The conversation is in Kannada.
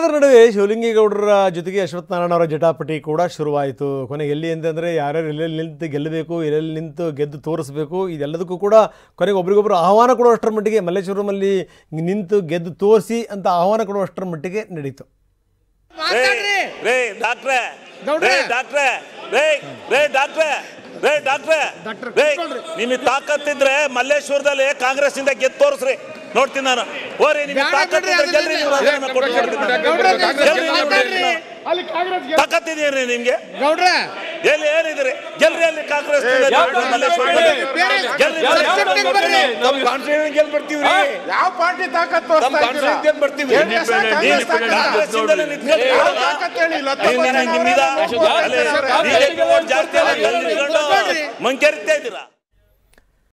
ಇದೆಲ್ಲದರ ನಡುವೆ ಶಿವಲಿಂಗೇಗೌಡರ ಜೊತೆಗೆ ಅಶ್ವತ್ಥ ನಾರಾಯಣ ಅವರ ಜಟಾಪಟಿ ಕೂಡ ಶುರುವಾಯಿತು ಕೊನೆಗೆ ಎಲ್ಲಿ ಅಂತಂದರೆ ಯಾರ್ಯಾರು ಎಲ್ಲೆಲ್ಲಿ ನಿಂತು ಗೆಲ್ಲಬೇಕು ಎಲ್ಲೆಲ್ಲಿ ನಿಂತು ಗೆದ್ದು ತೋರಿಸ್ಬೇಕು ಇದೆಲ್ಲದಕ್ಕೂ ಕೂಡ ಕೊನೆಗೆ ಒಬ್ರಿಗೊಬ್ರು ಆಹ್ವಾನ ಕೊಡುವಷ್ಟರ ಮಟ್ಟಿಗೆ ಮಲ್ಲೇಶ್ವರಮಲ್ಲಿ ನಿಂತು ಗೆದ್ದು ತೋರಿಸಿ ಅಂತ ಆಹ್ವಾನ ಕೊಡುವಷ್ಟರ ಮಟ್ಟಿಗೆ ನಡೀತು ರೇ ರೇ ಡಾಕ್ಟ್ರೆ ರೇ ಡಾಕ್ಟ್ರೆ ರೇ ರೇ ಡಾಕ್ಟ್ರೆ ರೇ ಡಾಕ್ಟ್ರೆ ರೇ ನಿಮಗೆ ತಾಕತ್ತಿದ್ರೆ ಮಲ್ಲೇಶ್ವರದಲ್ಲಿ ಕಾಂಗ್ರೆಸ್ ಇಂದ ಗೆದ್ದು ತೋರಿಸ್ರಿ ನೋಡ್ತೀನಿ ನಾನು ಓರಿ ನಿಮಗೆ ತಾಕತ್ತಿದ್ರೆ ಗೆಲ್ರಿ ನೀವು ರಾಜೀನಾಮೆ ಕೊಟ್ಟು ನೋಡ್ತೀನಿ ನಾನು. ಗೆಲ್ರಿ ನೀವು ರಾಜೀನಾಮೆ. ತಾಕತ್ತಿದೆಯೇನ್ರಿ ನಿಮ್ಗೆ ಗೌಡ್ರ ಎಲ್ಲಿ ಏನಿದ್ರಿ ಗೆಲ್ರಿ ಅಲ್ಲಿ ಕಾಂಗ್ರೆಸ್ ಇಂದ ಗೆಲ್ರಿ ಮಲ್ಲೇಶ್ವರದಲ್ಲಿ. ಗೆಲ್ರಿ ಮಲ್ಲೇಶ್ವರದಲ್ಲಿ. ಯಾವ ಪಾರ್ಟಿ ತಾಕತ್ ತೋರಿಸ್ತಾ ಇದ್ದೀರಾ? JDS ಆ, ಕಾಂಗ್ರೆಸ್ ತಾಕತ್ತ? ಕಾಂಗ್ರೆಸ್ ಇಂದಲೇ ನಿಂತ್ಕೊಳ್ಳಿ. ಯಾವ ತಾಕತ್ ಹೇಳಿ? ಲತಾ ನೀವು ಮಂಜಣ್ಣ ನಿಮ್ಮಿದ ಅವರೇ? ಅಲ್ಲಿ BJP ಓಟ್ ಜಾಸ್ತಿ ಅಲ್ಲ, ಅಲ್ಲಿ ನಿಂತ್ಕೊಂಡು ಮಂಕೆರಿತಾ ಇದ್ದೀರಾ